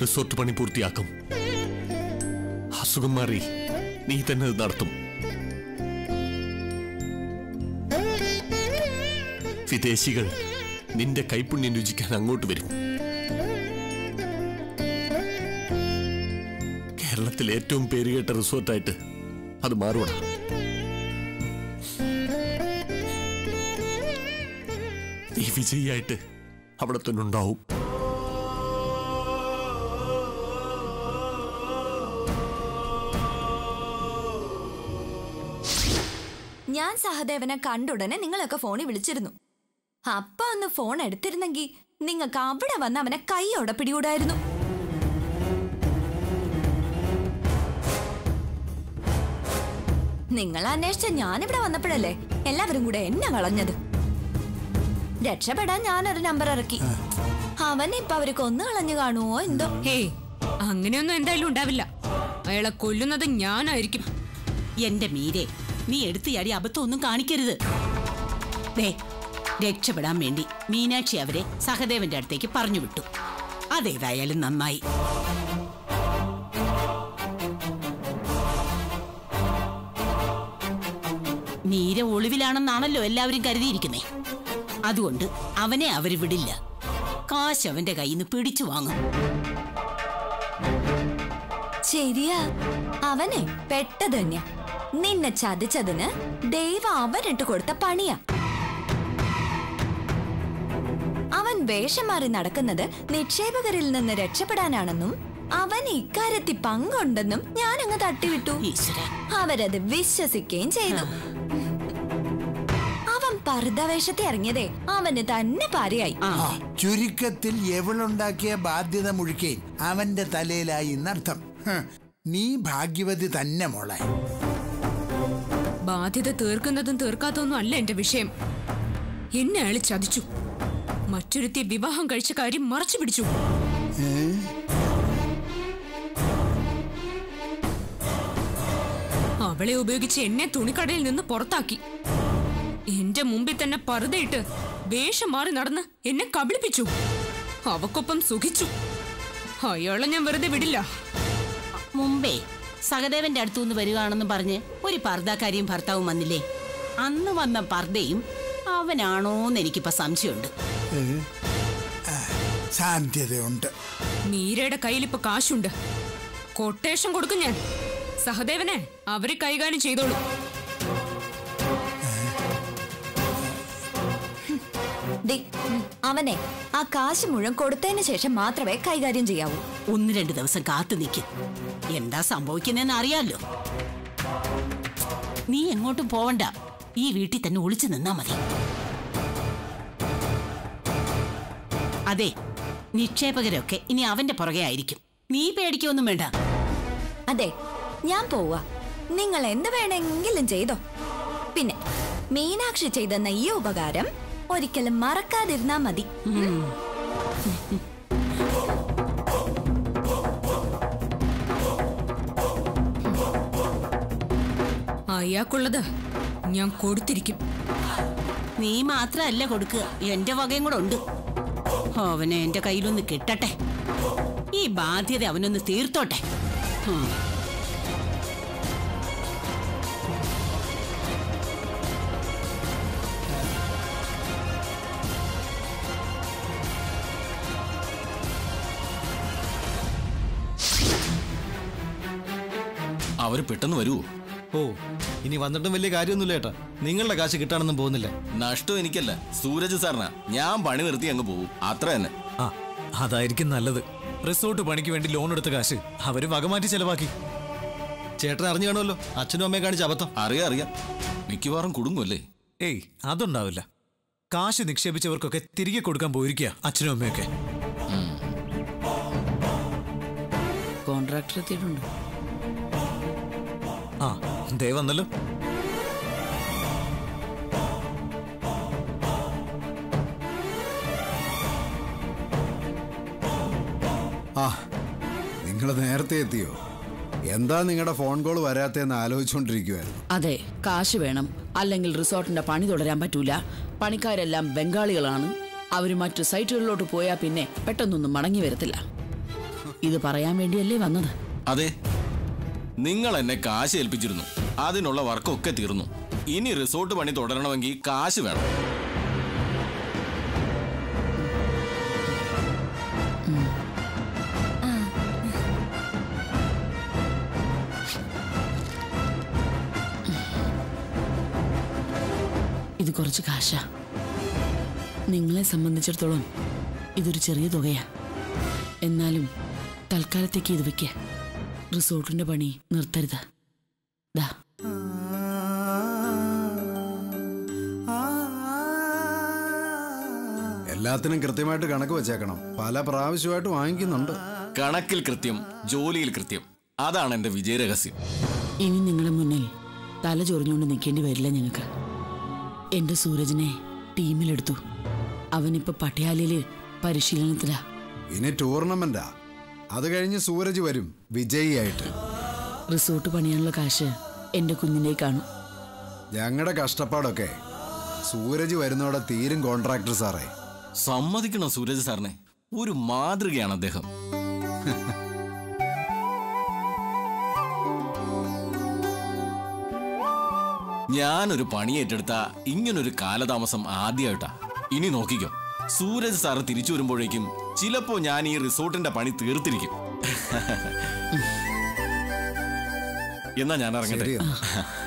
Resort പണി പൂർത്തിയാക്കും അസുഖം മാറി നീ തന്നെ ഇത് നടത്തും വിദേശികൾ നിന്റെ കൈപ്പുണ്യം രുചിക്കാൻ അങ്ങോട്ട് വരും കേരളത്തിലെ ഏറ്റവും പേരുകേട്ട റിസോർട്ടായിട്ട് അത് മാറുവാണ് നീ വിജയിയായിട്ട് അവിടെ തന്നെ ഉണ്ടാവും ഞാൻ സഹദേവനെ കണ്ടുടനെ നിങ്ങളൊക്കെ ഫോണിൽ വിളിച്ചിരുന്നു അപ്പൊ ഒന്ന് ഫോൺ എടുത്തിരുന്നെങ്കിൽ നിങ്ങൾക്ക് അവിടെ വന്ന് അവനെ കൈയോടെ പിടികൂടായിരുന്നു നിങ്ങൾ അന്വേഷിച്ച ഞാനിവിടെ വന്നപ്പോഴല്ലേ എല്ലാവരും കൂടെ എന്നെ കളഞ്ഞത് രക്ഷപ്പെടാൻ ഞാനൊരു നമ്പർ ഇറക്കി അവൻ ഇപ്പൊ അവര് കൊന്നു കളഞ്ഞു കാണുമോ എന്തോ ഹേയ് അങ്ങനെയൊന്നും എന്തായാലും ഉണ്ടാവില്ല അയാളെ കൊല്ലുന്നത് ഞാനായിരിക്കും എന്റെ മീരെ നീ എടുത്തു ചാടി അബദ്ധമൊന്നും കാണിക്കരുത് ദേ രക്ഷപ്പെടാൻ വേണ്ടി മീനാക്ഷി അവരെ സഹദേവന്റെ അടുത്തേക്ക് പറഞ്ഞു വിട്ടു അതേതായാലും നന്നായി മീര ഒളിവിലാണെന്നാണല്ലോ എല്ലാവരും കരുതിയിരിക്കുന്നേ അതുകൊണ്ട് അവനെ അവര് വിടില്ല കാശ് അവന്റെ കയ്യിൽ നിന്ന് പിടിച്ചു വാങ്ങും ശരിയാ അവനെ പെട്ടത് തന്നെ നിന്നെ ചതിച്ചതിന് ദൈവം അവനിട്ട് കൊടുത്ത പണിയാ അവൻ വേഷം മാറി നടക്കുന്നത് നിക്ഷേപകരിൽ നിന്ന് രക്ഷപ്പെടാനാണെന്നും അവൻ ഇക്കാര്യത്തിൽ പങ്കുണ്ടെന്നും ഞാൻ അങ്ങ് തട്ടിവിട്ടു ഈശ്വര അവരത് വിശ്വസിക്കുകയും ചെയ്തു അവൻ പർദ്ദവേഷത്തെ ഇറങ്ങിയതേ അവന് തന്നെ പാരയായി ആ ആ, ചുരുക്കത്തിൽ എവളുണ്ടാക്കിയ ബാധ്യത മുഴുക്കേൻ അവന്റെ തലയിലായി എന്നർത്ഥം ഹ്, നീ ഭാഗ്യവതി തന്നെ മോളെ ബാധ്യത തീർക്കുന്നതും തീർക്കാത്തതൊന്നും അല്ല എന്റെ വിഷയം എന്നെ അയാൾ ചതിച്ചു മറ്റൊരുത്തിയെ വിവാഹം കഴിച്ച കാര്യം മറച്ചു പിടിച്ചു അവളെ ഉപയോഗിച്ച് എന്നെ തുണിക്കടയിൽ നിന്ന് പുറത്താക്കി എന്റെ മുമ്പിൽ തന്നെ പറുതയിട്ട് വേഷം മാറി നടന്ന് എന്നെ കബളിപ്പിച്ചു അവക്കൊപ്പം സുഖിച്ചു അയാളെ ഞാൻ വെറുതെ വിടില്ല മുമ്പേ സഹദേവന്റെ അടുത്തുനിന്ന് വരികയാണെന്ന് പറഞ്ഞ് ഒരു പർദ്ദക്കാരിയും ഭർത്താവും വന്നില്ലേ അന്ന് വന്ന പർദ്ദയും അവനാണോന്ന് എനിക്കിപ്പോ സംശയമുണ്ട് സാധ്യതയുണ്ട് മീരയുടെ കയ്യിൽ ഇപ്പൊ കാശുണ്ട് കൊട്ടേഷൻ കൊടുക്കും ഞാൻ സഹദേവനെ അവര് കൈകാര്യം ചെയ്തോളൂ ദേ, അവനെ ആ കാശ് മുഴുവൻ കൊടുത്തതിന് ശേഷം മാത്രമേ കൈകാര്യം ചെയ്യാവൂ ഒന്ന് രണ്ട് ദിവസം കാത്തു നിൽക്കും എന്താ സംഭവിക്കുന്നതെന്ന് അറിയാലോ നീ എങ്ങോട്ടും പോവണ്ട ഈ വീട്ടിൽ തന്നെ ഒളിച്ചു നിന്നാ മതി അതെ നിക്ഷേപകരൊക്കെ ഇനി അവന്റെ പുറകെ ആയിരിക്കും നീ പേടിക്കൊന്നും വേണ്ട അതെ ഞാൻ പോവാ നിങ്ങൾ എന്ത് വേണമെങ്കിലും ചെയ്തോ പിന്നെ മീനാക്ഷി ചെയ്തെന്ന ഈ ഉപകാരം ഒരിക്കലും മറക്കാതിരുന്നാ മതി അയാൾക്കുള്ളത് ഞാൻ കൊടുത്തിരിക്കും നീ മാത്രല്ല കൊടുക്കുക എന്റെ വകയും കൂടെ ഉണ്ട് അവനെ എന്റെ കയ്യിലൊന്ന് കിട്ടട്ടെ ഈ ബാധ്യത അവനൊന്ന് തീർത്തോട്ടെ ഉം. അവര് പെട്ടെന്ന് വരുവോ ഓ ഇനി വന്നിട്ടും വലിയ കാര്യമൊന്നുമില്ല ഏട്ടാ നിങ്ങളുടെ കാശ് കിട്ടാനൊന്നും പോകുന്നില്ല നഷ്ടം എനിക്കല്ല സൂരജ് സാറിനാ ഞാൻ പണി നിർത്തി അങ്ങ് പോകും അത്ര തന്നെ ആ അതായിരിക്കും നല്ലത് റിസോർട്ട് പണിക്ക് വേണ്ടി ലോൺ എടുത്ത കാശ് അവര് വകമാറ്റി ചെലവാക്കി ചേട്ടൻ അറിഞ്ഞു കാണുമല്ലോ അച്ഛനും അമ്മയെ കാണിച്ച അബദ്ധം അറിയാം അറിയാം മിക്കവാറും കുടുങ്ങുമല്ലേ ഏയ് അതുണ്ടാവില്ല കാശ് നിക്ഷേപിച്ചവർക്കൊക്കെ തിരികെ കൊടുക്കാൻ പോയിരിക്കുക അച്ഛനും അമ്മയൊക്കെ കോൺട്രാക്ടർ എത്തിയിട്ടുണ്ട് ആ ദേ വന്നല്ലോ ആ നിങ്ങൾ നേരത്തെ എത്തിയോ എന്താ നിങ്ങളുടെ ഫോൺ കോൾ വരാത്തതെന്ന് ആലോചിച്ചുകൊണ്ടിരിക്കുവായിരുന്നു അതെ കാശ് വേണം അല്ലെങ്കിൽ റിസോർട്ടിന്റെ പണി തുടരാൻ പറ്റൂല പണിക്കാരെല്ലാം ബംഗാളികളാണ് അവർ മറ്റു സൈറ്റുകളിലോട്ട് പോയാൽ പിന്നെ പെട്ടെന്നൊന്നും മടങ്ങി വരത്തില്ല ഇത് പറയാൻ വേണ്ടിയല്ലേ വന്നത് അതെ നിങ്ങൾ എന്നെ കാശ് ഏൽപ്പിച്ചിരുന്നു അതിനുള്ള വർക്കൊക്കെ തീർന്നു ഇനി റിസോർട്ട് പണി തുടരണമെങ്കിൽ കാശ് വേണം ഇത് കുറച്ച് കാശാ നിങ്ങളെ സംബന്ധിച്ചിടത്തോളം ഇതൊരു ചെറിയ തുകയാ എന്നാലും തൽക്കാലത്തേക്ക് ഇത് വെക്ക റിസോർട്ടിന്റെ പണി നിർത്തരുത് ദാ എല്ലാത്തിനും കൃത്യമായിട്ട് കണക്ക് വെച്ചേക്കണം പല പ്രാവശ്യമായിട്ട് വാങ്ങിക്കുന്നുണ്ട് കണക്കിൽ കൃത്യം ജോലിയിൽ കൃത്യം അതാണ് എന്റെ വിജയരഹസ്യം ഇനി നിങ്ങളുടെ മുന്നിൽ തല ചൊറിഞ്ഞുകൊണ്ട് നിൽക്കേണ്ടി വരില്ല ഞങ്ങൾക്ക് എന്റെ സൂരജിനെ ടീമിലെടുത്തു അവനിപ്പോ പട്യാലയില് പരിശീലനത്തിലാ ഇനി ടൂർണമെന്റാ അത് കഴിഞ്ഞ് സൂരജ് വരും വിജയിയായിട്ട് റിസോർട്ട് പണിയാനുള്ള കാശ് എന്റെ കുഞ്ഞിനെ കാണും ഞങ്ങളുടെ കഷ്ടപ്പാടൊക്കെ സൂരജ് വരുന്നോടെ തീരും കോൺട്രാക്ടർ സാറേ സമ്മതിക്കണം സൂരജ് സാറിനെ ഒരു മാതൃകയാണ് അദ്ദേഹം ഞാനൊരു പണി ഏറ്റെടുത്ത ഇങ്ങനൊരു കാലതാമസം ആദ്യമായിട്ടാ ഇനി നോക്കിക്കോ സൂരജ് സാറ് തിരിച്ചു വരുമ്പോഴേക്കും ചിലപ്പോ ഞാൻ ഈ റിസോർട്ടിന്റെ പണി തീർത്തിരിക്കും എന്നാ ഞാൻ ഇറങ്ങട്ടെ ശരി എന്നാ.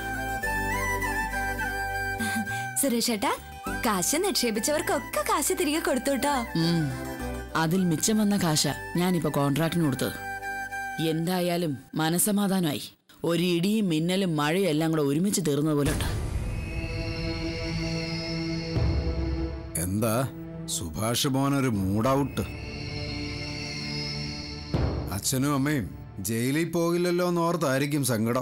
സുരേഷ് ഏട്ടാ കാശ് നിക്ഷേപിച്ചവർക്കൊക്കെ കാശ് തിരികെ കൊടുത്തു കേട്ടോ ഉം. അതിൽ മിച്ചം വന്ന കാശ ഞാനിപ്പോ കോൺട്രാക്ടിന് കൊടുത്തത് എന്തായാലും മനസമാധാനമായി ഒരു ഇടിയും മിന്നലും മഴയും എല്ലാം കൂടെ ഒരുമിച്ച് തീർന്നത് പോലെ ഉണ്ട് എന്താ സുഭാഷ് മോനൊരു മൂഡൌട്ട് അച്ഛനും അമ്മയും ജയിലിൽ പോകില്ലല്ലോ എന്നോർത്തായിരിക്കും സങ്കടം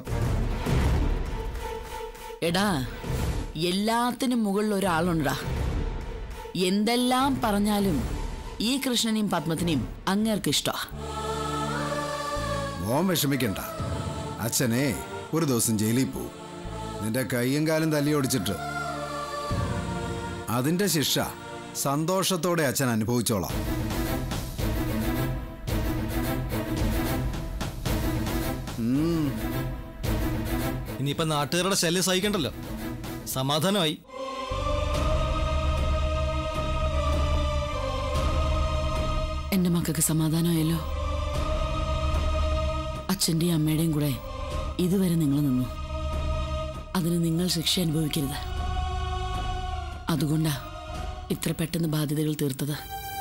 എടാ എല്ലാത്തിനും മുകളിൽ ഒരാളുണ്ടാ എന്തെല്ലാം പറഞ്ഞാലും ഈ കൃഷ്ണനെയും പത്മത്തിനെയും അങ്ങേർക്ക് ഇഷ്ടമാ മോൻ വിഷമിക്കണ്ട അച്ഛനെ ഒരു ദിവസം ജയിലിൽ പോവും നിന്റെ കൈയും കാലും തല്ലിയൊടിച്ചിട്ട് അതിന്റെ ശിക്ഷ സന്തോഷത്തോടെ അച്ഛൻ അനുഭവിച്ചോളാം ഇനിയിപ്പൊ നാട്ടുകാരുടെ ശല്യം സഹിക്കണ്ടല്ലോ സമാധാനമായി എന്റെ മക്കൾക്ക് സമാധാനമായല്ലോ അച്ഛൻ്റെയും അമ്മയുടെയും കൂടെ ഇതുവരെ നിങ്ങൾ നിന്നു അതിന് നിങ്ങൾ ശിക്ഷ അനുഭവിക്കരുത് അതുകൊണ്ടാ ഇത്ര പെട്ടെന്ന് ബാധ്യതകൾ തീർത്തത്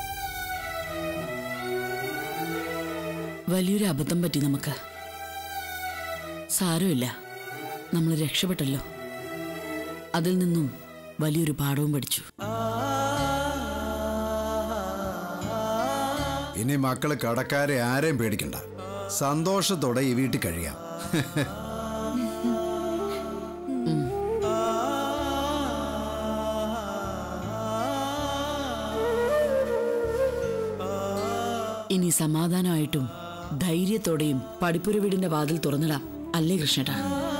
വലിയൊരു അബദ്ധം പറ്റി നമുക്ക് സാരമില്ല നമ്മൾ രക്ഷപ്പെട്ടല്ലോ അതിൽ നിന്നും വലിയൊരു പാഠവും പഠിച്ചു ഇനി മക്കള് കടക്കാരെ ആരെയും പേടിക്കണ്ട സന്തോഷത്തോടെ ഈ വീട്ടിൽ കഴിയാം ഇനി സമാധാനമായിട്ടും ധൈര്യത്തോടെയും പടിപ്പുര വീടിന്റെ വാതിൽ തുറന്നിടാം അല്ലേ കൃഷ്ണേട്ടാ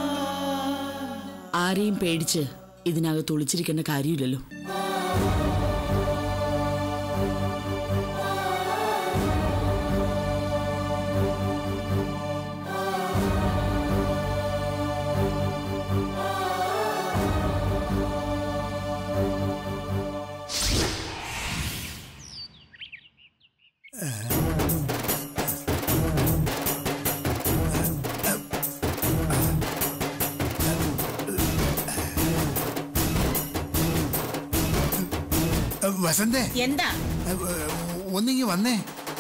ആരെയും പേടിച്ച് ഇതിനകത്ത് ഒളിച്ചിരിക്കേണ്ട കാര്യമില്ലല്ലോ ഏ, വസന്തേ എന്താ ഏ, ഏ, ഒന്നിങ്ങി വന്നേ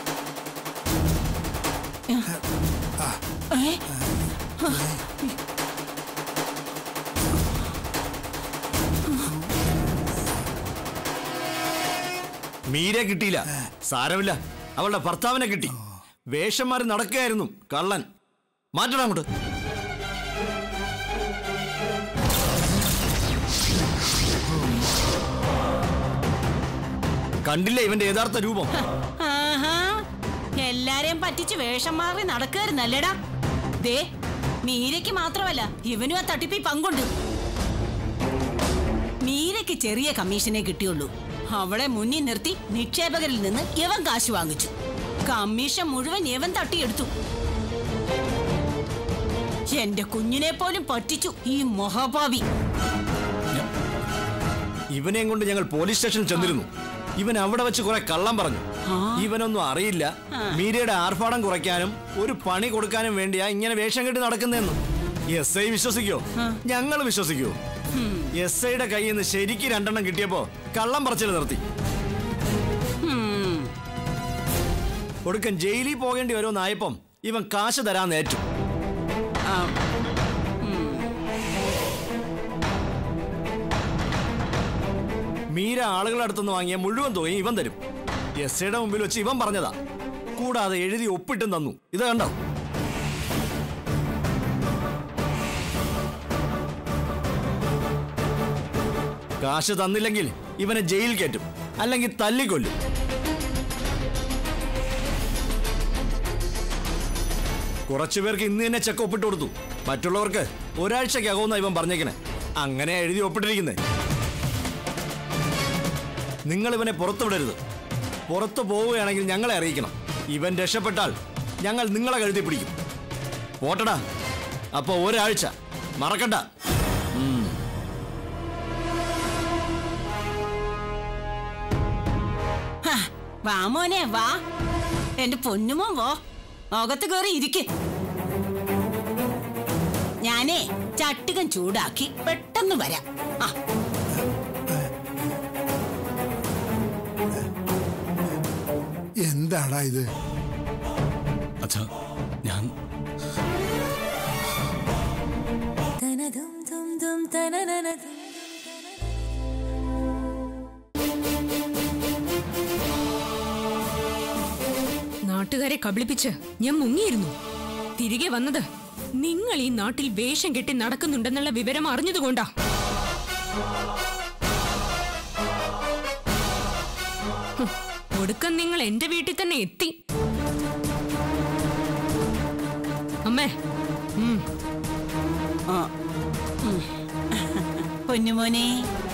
മീരെ കിട്ടിയില്ല സാരമില്ല അവളുടെ ഭർത്താവിനെ കിട്ടി വേഷം മാറി നടക്കുകയായിരുന്നു കള്ളൻ മാറ്റണം അങ്ങോട്ട് കണ്ടില്ലേ ഇവന്റെ യഥാർത്ഥ രൂപം ആഹാ എല്ലാരെയും പറ്റിച്ച് വേഷം മാറി നടക്കായിരുന്നല്ലേടാ ദേ മീരയ്ക്ക് മാത്രമല്ല ഇവനും ആ തട്ടിപ്പിൽ പങ്കുണ്ട് മീരയ്ക്ക് ചെറിയ കമ്മീഷനെ കിട്ടിയുള്ളൂ അവളെ മുന്നിൽ നിർത്തി നിക്ഷേപകരിൽ നിന്ന് ഇവൻ കാശ് വാങ്ങിച്ചു കമ്മീഷൻ മുഴുവൻ ഇവൻ തട്ടിയെടുത്തു എന്റെ കുഞ്ഞിനെ പോലും പറ്റിച്ചു ഈ മഹാഭാവി ഇവനെയും കൊണ്ട് ഞങ്ങൾ പോലീസ് സ്റ്റേഷനിൽ ചെന്നിരുന്നു ഇവൻ അവിടെ വെച്ച് കുറെ കള്ളം പറഞ്ഞു ഇവനൊന്നും അറിയില്ല മീരയുടെ ആർഭാടം കുറയ്ക്കാനും ഒരു പണി കൊടുക്കാനും വേണ്ടിയാ ഇങ്ങനെ വേഷം കെട്ടി നടക്കുന്നതെന്ന് എസ് ഐ വിശ്വസിക്കോ ഞങ്ങൾ വിശ്വസിക്കോ എസ് ഐയുടെ കയ്യിൽ നിന്ന് ശരിക്ക് രണ്ടെണ്ണം കിട്ടിയപ്പോ കള്ളം പറച്ചിൽ നിർത്തി ഒടുക്കൻ ജയിലിൽ പോകേണ്ടി വരുമെന്നായപ്പം ഇവൻ കാശ് തരാൻ ഏറ്റു മീര ആളുകളുടെ അടുത്തുനിന്ന് വാങ്ങിയ മുഴുവൻ തുകയും ഇവൻ തരും എസ് ഐയുടെ മുമ്പിൽ വെച്ച് ഇവൻ പറഞ്ഞതാ കൂടാതെ എഴുതി ഒപ്പിട്ടും തന്നു ഇത് കണ്ടോ കാശ് തന്നില്ലെങ്കിൽ ഇവനെ ജയിൽ കയറ്റും അല്ലെങ്കിൽ തല്ലിക്കൊല്ലും കുറച്ചു പേർക്ക് ഇന്ന് തന്നെ ചെക്ക് ഒപ്പിട്ട് കൊടുത്തു മറ്റുള്ളവർക്ക് ഒരാഴ്ചക്കകമെന്നാ ഇവൻ പറഞ്ഞേക്കണേ അങ്ങനെ എഴുതി ഒപ്പിട്ടിരിക്കുന്നേ നിങ്ങൾ ഇവനെ പുറത്തു വിടരുത് പുറത്തു പോവുകയാണെങ്കിൽ ഞങ്ങളെ അറിയിക്കണം ഇവൻ രക്ഷപ്പെട്ടാൽ ഞങ്ങൾ നിങ്ങളെ കഴുതി പിടിക്കും പോട്ടടാ അപ്പൊ ഒരാഴ്ച മറക്കണ്ട ഹ, വാ മോനെ വാ എന്റെ പൊന്നുമോൻ വോ അകത്ത് കയറി ഇരിക്ക് ഞാനേ ചട്ടുകം ചൂടാക്കി പെട്ടെന്ന് വരാം ആ എന്താടാ ഇത് അച്ഛാ ഞാൻ നാട്ടുകാരെ കബളിപ്പിച്ച് ഞാൻ മുങ്ങിയിരുന്നു തിരികെ വന്നത് നിങ്ങൾ ഈ നാട്ടിൽ വേഷം കെട്ടി നടക്കുന്നുണ്ടെന്നുള്ള വിവരം അറിഞ്ഞതുകൊണ്ടാ ഹും, ഒടുക്കം നിങ്ങൾ എന്റെ വീട്ടിൽ തന്നെ എത്തി അമ്മേ ഉം, പൊന്നുമോനെ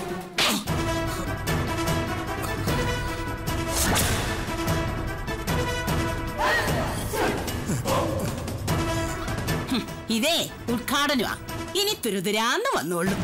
ഹും, ഇതേ ഉദ്ഘാടനമാ ഇനി തുരുതുരാന്ന് വന്നോളൂ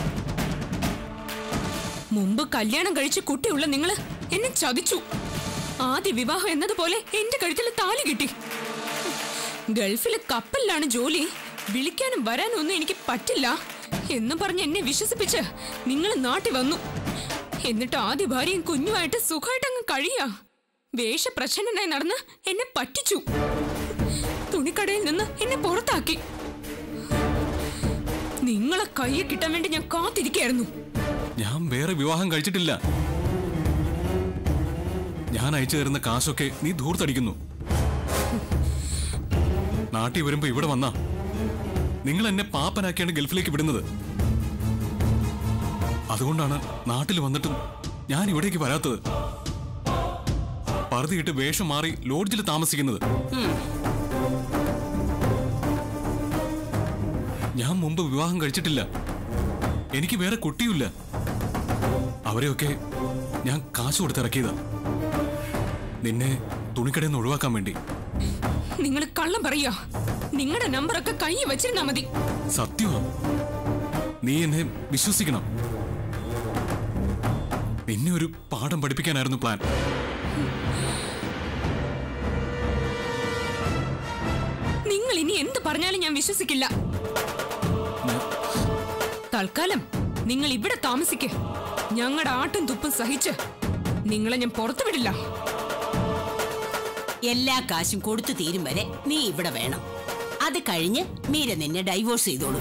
മുമ്പ് കല്യാണം കഴിച്ച് കുട്ടിയുള്ള നിങ്ങള് എന്നെ ചതിച്ചു ആദ്യ വിവാഹം എന്നതുപോലെ എന്റെ കഴുത്തിൽ താലി കിട്ടി ഗൾഫിലെ കപ്പലിലാണ് ജോലി വിളിക്കാനും വരാനും ഒന്നും എനിക്ക് പറ്റില്ല എന്ന് പറഞ്ഞ് എന്നെ വിശ്വസിപ്പിച്ച് നിങ്ങൾ നാട്ടിൽ വന്നു എന്നിട്ട് ആദ്യ ഭാര്യയും കുഞ്ഞുമായിട്ട് സുഖമായിട്ട് അങ്ങ് കഴിയാ വേഷപ്രച്ഛന്നനായി നടന്ന് എന്നെ പറ്റിച്ചു തുണിക്കടയിൽ നിന്ന് എന്നെ പുറത്താക്കി നിങ്ങളെ കയ്യിൽ കിട്ടാൻ വേണ്ടി ഞാൻ കാത്തിരിക്കായിരുന്നു ഞാൻ വേറെ വിവാഹം കഴിച്ചിട്ടില്ല ഞാൻ അയച്ചു തരുന്ന കാശൊക്കെ നീ ധൂർത്തടിക്കുന്നു നാട്ടിൽ വരുമ്പോ ഇവിടെ വന്നാ നിങ്ങൾ എന്നെ പാപ്പനാക്കിയാണ് ഗൾഫിലേക്ക് വിടുന്നത് അതുകൊണ്ടാണ് നാട്ടിൽ വന്നിട്ടും ഞാൻ ഇവിടേക്ക് വരാത്തത് പറുതിയിട്ട് വേഷം മാറി ലോഡ്ജിൽ താമസിക്കുന്നത് ഞാൻ മുമ്പ് വിവാഹം കഴിച്ചിട്ടില്ല എനിക്ക് വേറെ കുട്ടിയുമില്ല അവരെയൊക്കെ ഞാൻ കാശ് കൊടുത്തിറക്കിയതാ നിന്നെ തുണിക്കടയിൽ നിന്ന് ഒഴിവാക്കാൻ വേണ്ടി നിങ്ങൾ കള്ളം പറയാ നിങ്ങളുടെ നമ്പറൊക്കെ കൈ വെച്ചിരുന്നാ മതി സത്യമാ നീ എന്നെ വിശ്വസിക്കണം നിന്നെ ഒരു പാഠം പഠിപ്പിക്കാനായിരുന്നു പ്ലാൻ നിങ്ങൾ ഇനി എന്ത് പറഞ്ഞാലും ഞാൻ വിശ്വസിക്കില്ല തൽക്കാലം നിങ്ങൾ ഇവിടെ താമസിക്ക് ഞങ്ങളുടെ ആട്ടും തുപ്പും സഹിച്ച് നിങ്ങളെ ഞാൻ പുറത്തു വിടില്ല എല്ലാ കാശും കൊടുത്തു തീരും വരെ നീ ഇവിടെ വേണം അത് കഴിഞ്ഞ് മീര നിന്നെ ഡൈവോഴ്സ് ചെയ്തോളൂ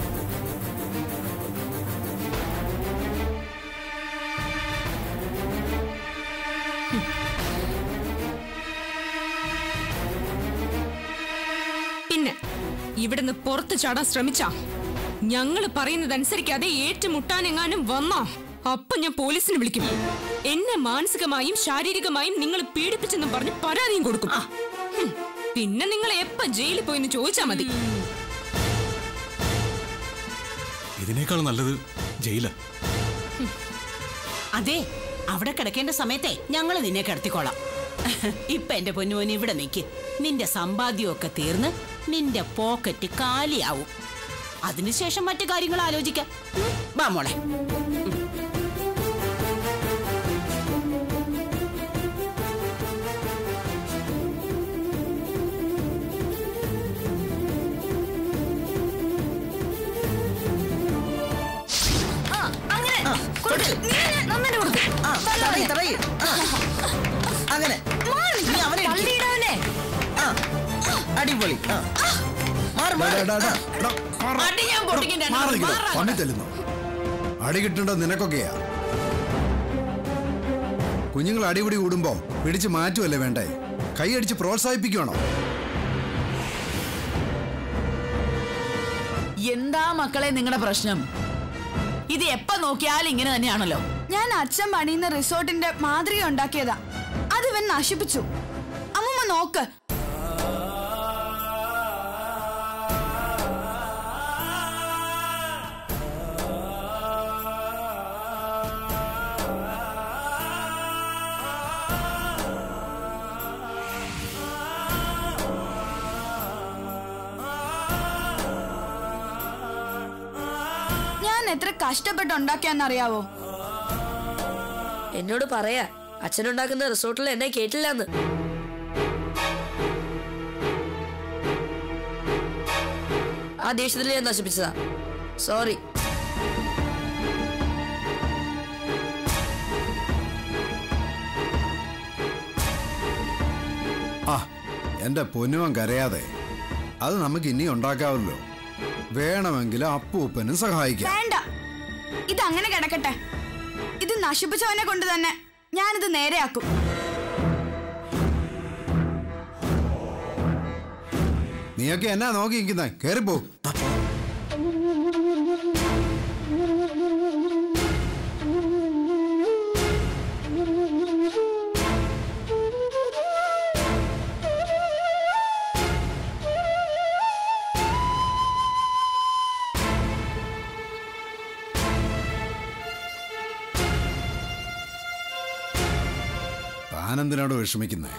പിന്നെ ഇവിടുന്ന് പുറത്തു ചാടാൻ ശ്രമിച്ചാ ഞങ്ങൾ പറയുന്നതനുസരിക്കാതെ ഏറ്റുമുട്ടാനെങ്ങാനും വന്നാ അപ്പൊ ഞാൻ പോലീസിനെ വിളിക്കും എന്നെ മാനസികമായും ശാരീരികമായും നിങ്ങൾ പീഡിപ്പിച്ചെന്നും പറഞ്ഞ് പരാതിയും കൊടുക്കും ഹും, പിന്നെ നിങ്ങൾ എപ്പ ജയിലിൽ പോയെന്ന് ചോദിച്ചാ മതി ഇതിനേക്കാൾ നല്ലത് ജയില അതെ അവിടെ കിടക്കേണ്ട സമയത്തെ ഞങ്ങൾ നിന്നെ കിടത്തിക്കോളാം ഇപ്പൊ എന്റെ പൊന്നുമോൻ ഇവിടെ നിൽക്ക് നിന്റെ സമ്പാദ്യമൊക്കെ തീർന്ന് നിന്റെ പോക്കറ്റ് കാലിയാവും അതിനുശേഷം മറ്റു കാര്യങ്ങൾ ആലോചിക്കാം ഉം, വാ മോളെ ആ, അങ്ങനെ കൊടുക്ക്. ഇങ്ങനെ നന്നായിട്ട് കൊടുക്ക്. തറയി, തറയി. ആ. അങ്ങനെ മാറി നീ അവനെ ഇടിക്ക്. തള്ളിയിടാവനെ. ആ. അടിപൊളി ആ. മാറ്, മാറ്. ഡാ, ഡാ, ഡാ, ആ. ഡാ, മാറ്. അടി ഞാൻ പൊട്ടിക്കും രണ്ടെണ്ണം. മാറ് നിൽക്ക്. മാറ് പന്നി തല്ലുന്നു അടി കിട്ടേണ്ടത് നിനക്കൊക്കെയാ കുഞ്ഞുങ്ങൾ അടിപിടി കൂടുമ്പോ പിടിച്ച് മാറ്റുമല്ലേ വേണ്ടേ കൈയടിച്ച് പ്രോത്സാഹിപ്പിക്കണോ എന്താ മക്കളെ നിങ്ങളുടെ പ്രശ്നം ഇത് എപ്പ നോക്കിയാലും ഇങ്ങനെ തന്നെയാണല്ലോ ഞാൻ അച്ഛൻ പണിയുന്ന റിസോർട്ടിന്റെ മാതൃക ഉണ്ടാക്കിയതാ അത് ഇവൻ നശിപ്പിച്ചു അമ്മമ്മ നോക്ക് ഞാൻ എത്ര കഷ്ടപ്പെട്ട് ഉണ്ടാക്കിയാന്നറിയാവോ എന്നോട് പറയാ അച്ഛനുണ്ടാക്കുന്ന റിസോർട്ടിൽ എന്നെ കേട്ടില്ലെന്ന് ആ ദേഷ്യത്തിൽ ഞാൻ നശിപ്പിച്ചതാ സോറി ആ എന്റെ പൊന്നുവൻ കരയാതെ അത് നമുക്ക് ഇനി ഉണ്ടാക്കാവല്ലോ വേണമെങ്കിൽ അപ്പൂപ്പനും സഹായിക്കാം വേണ്ട ഇത് അങ്ങനെ കിടക്കട്ടെ ഇത് നശിപ്പിച്ചവനെ കൊണ്ട് തന്നെ ഞാനിത് നേരെയാക്കും നീയൊക്കെ എന്നാ നോക്കി നിൽക്കുന്നേ കേറിപ്പോ താനെന്തിനാണ് വിഷമിക്കുന്നേ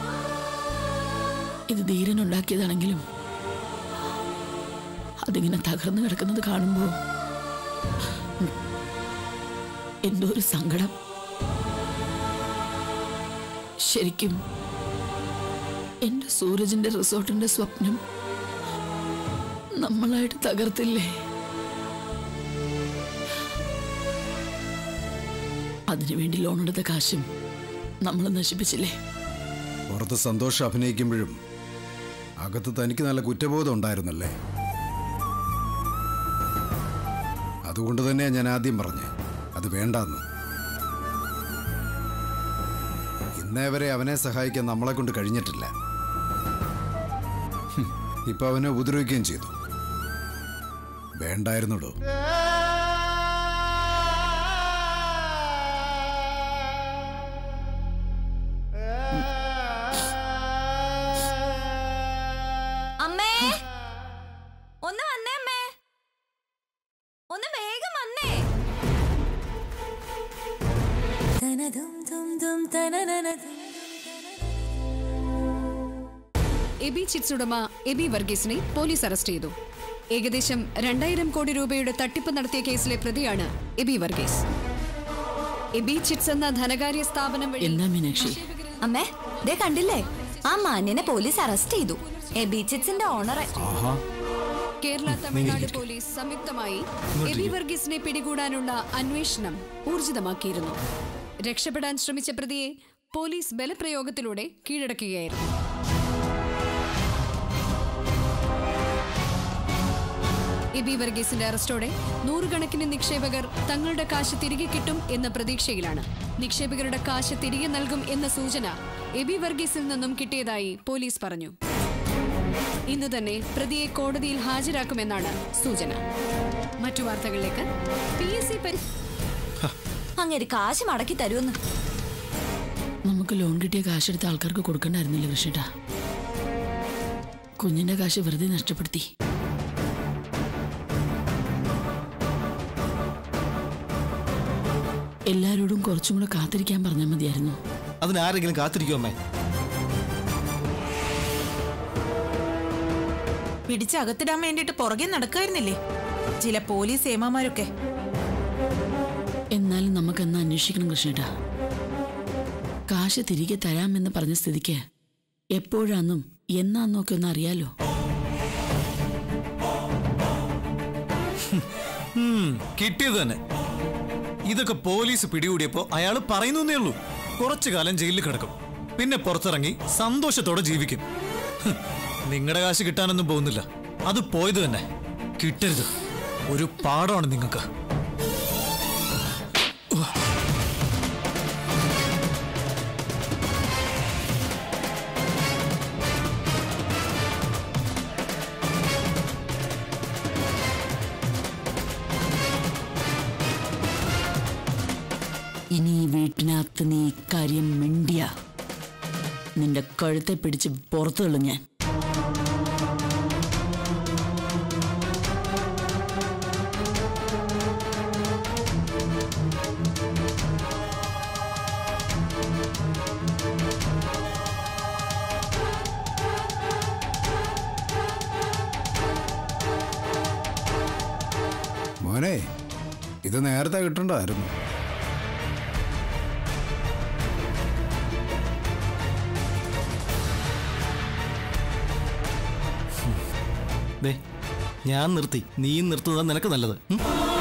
ഇത് ധീരൻ ഉണ്ടാക്കിയതാണെങ്കിലും അതിങ്ങനെ തകർന്നു കിടക്കുന്നത് കാണുമ്പോ ഉം, എന്തോ ഒരു സങ്കടം ശരിക്കും എന്റെ സൂരജിന്റെ റിസോർട്ടിന്റെ സ്വപ്നം നമ്മളായിട്ട് തകർത്തില്ലേ അതിനുവേണ്ടി ലോണെടുത്ത കാശും നമ്മൾ നശിപ്പിച്ചില്ലേ പുറത്ത് സന്തോഷം അഭിനയിക്കുമ്പോഴും അകത്ത് തനിക്ക് നല്ല കുറ്റബോധം ഉണ്ടായിരുന്നല്ലേ അതുകൊണ്ട് തന്നെയാ ഞാൻ ആദ്യം പറഞ്ഞേ അത് വേണ്ടാന്ന് ഇന്നേ വരെ അവനെ സഹായിക്കാൻ നമ്മളെ കൊണ്ട് കഴിഞ്ഞിട്ടില്ല ഹും, ഇപ്പൊ അവനെ ഉപദ്രവിക്കുകയും ചെയ്തു വേണ്ടായിരുന്നുടോ അമ്മേ ഒന്ന് വന്നേ അമ്മേ ഒന്ന് വേഗം വന്നേ എബി ചിറ്റ്സ് ഉടമ എബി വർഗീസിനെ പോലീസ് അറസ്റ്റ് ചെയ്തു ഏകദേശം രണ്ടായിരം കോടി രൂപയുടെ തട്ടിപ്പ് നടത്തിയ കേസിലെ പ്രതിയാണ് എബി വർഗീസ് എബി ചിറ്റ്സ് എന്ന ധനകാര്യ സ്ഥാപനം വഴി എന്താ മീനാക്ഷി അമ്മേ ദേ കണ്ടില്ലേ ആ മാന്യനെ പോലീസ് അറസ്റ്റ് ചെയ്തു എബി ചിറ്റ്സിന്റെ ഓണറെ കേരള തമിഴ്നാട് പോലീസ് സംയുക്തമായി എബി വർഗീസിനെ പിടികൂടാനുള്ള അന്വേഷണം ഊർജിതമാക്കിയിരുന്നു രക്ഷപ്പെടാൻ ശ്രമിച്ച പ്രതിയെ പോലീസ് ബലപ്രയോഗത്തിലൂടെ കീഴടക്കുകയായിരുന്നു എബി വർഗീസിന്റെ അറസ്റ്റോടെ നൂറുകണക്കിന് നിക്ഷേപകർ തങ്ങളുടെ കാശ് തിരികെ കിട്ടും എന്ന പ്രതീക്ഷയിലാണ് നിക്ഷേപകരുടെ കാശ് തിരികെ നൽകും എന്ന സൂചന എബി വർഗീസിൽ നിന്നും കിട്ടിയതായി പോലീസ് പറഞ്ഞു ഇന്ന് തന്നെ പ്രതിയെ കോടതിയിൽ ഹാജരാക്കുമെന്നാണ് സൂചന മറ്റു വാർത്തകളിലേക്ക് പി എസ് സി പരി അങ്ങനെ കാശ് മടക്കി തരുമെന്ന് നമുക്ക് ലോൺ കിട്ടിയ കാശെടുത്ത ആൾക്കാർക്ക് കൊടുക്കണ്ടായിരുന്നില്ല കൃഷ്ണേട്ടാ കുഞ്ഞിന്റെ കാശ് വെറുതെ നഷ്ടപ്പെടുത്തി എല്ലാരോടും കുറച്ചും കൂടെ കാത്തിരിക്കാൻ പറഞ്ഞാൽ മതിയായിരുന്നു അതിനാരെങ്കിലും കാത്തിരിക്കുമേ പിടിച്ചകത്തിടാൻ വേണ്ടിയിട്ട് പുറകെ നടക്കായിരുന്നില്ലേ ചില പോലീസ് ഏമാമാരൊക്കെ എന്നാലും നമുക്കെന്നാ അന്വേഷിക്കണം കൃഷ്ണേട്ടാ കാശ് തിരികെ തരാമെന്ന് പറഞ്ഞ സ്ഥിതിക്ക് എപ്പോഴാന്നും എന്നാന്നൊക്കെ ഒന്ന് അറിയാലോ ഉം, കിട്ടിയത് തന്നെ ഇതൊക്കെ പോലീസ് പിടികൂടിയപ്പോ അയാൾ പറയുന്നേ ഉള്ളൂ കുറച്ചു കാലം ജയിലിൽ കിടക്കും പിന്നെ പുറത്തിറങ്ങി സന്തോഷത്തോടെ ജീവിക്കും നിങ്ങളുടെ കാശ് കിട്ടാനൊന്നും പോകുന്നില്ല അത് പോയത് തന്നെ കിട്ടരുത് ഒരു പാഠമാണ് നിങ്ങൾക്ക് ഇനി ഈ വീട്ടിനകത്ത് നീ ഇക്കാര്യം മിണ്ടിയ നിന്റെ കഴുത്തെ പിടിച്ച് പുറത്തു തള്ളും ഞാൻ മോനെ ഇത് നേരത്തെ കിട്ടണ്ടായിരുന്നു ദേ ഞാൻ നിർത്തി നീ നിർത്തുന്നത് നിനക്ക് നല്ലത് ഉം?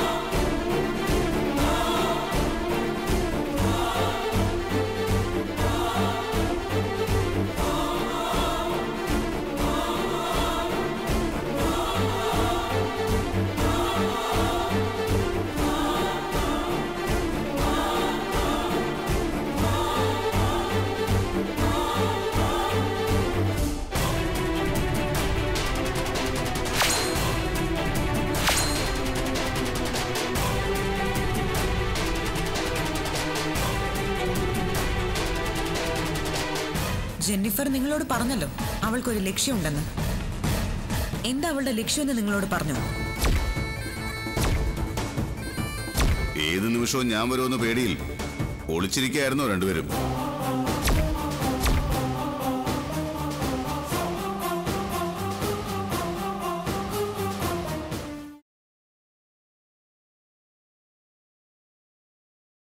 ജെന്നിഫർ നിങ്ങളോട് പറഞ്ഞല്ലോ അവൾക്കൊരു ലക്ഷ്യമുണ്ടെന്ന് എന്താ അവളുടെ ലക്ഷ്യമെന്ന് നിങ്ങളോട് പറഞ്ഞു ഏത് നിമിഷവും ഞാൻ വരുമെന്ന് പേടിയിൽ ഒളിച്ചിരിക്കുകയായിരുന്നോ രണ്ടുപേരും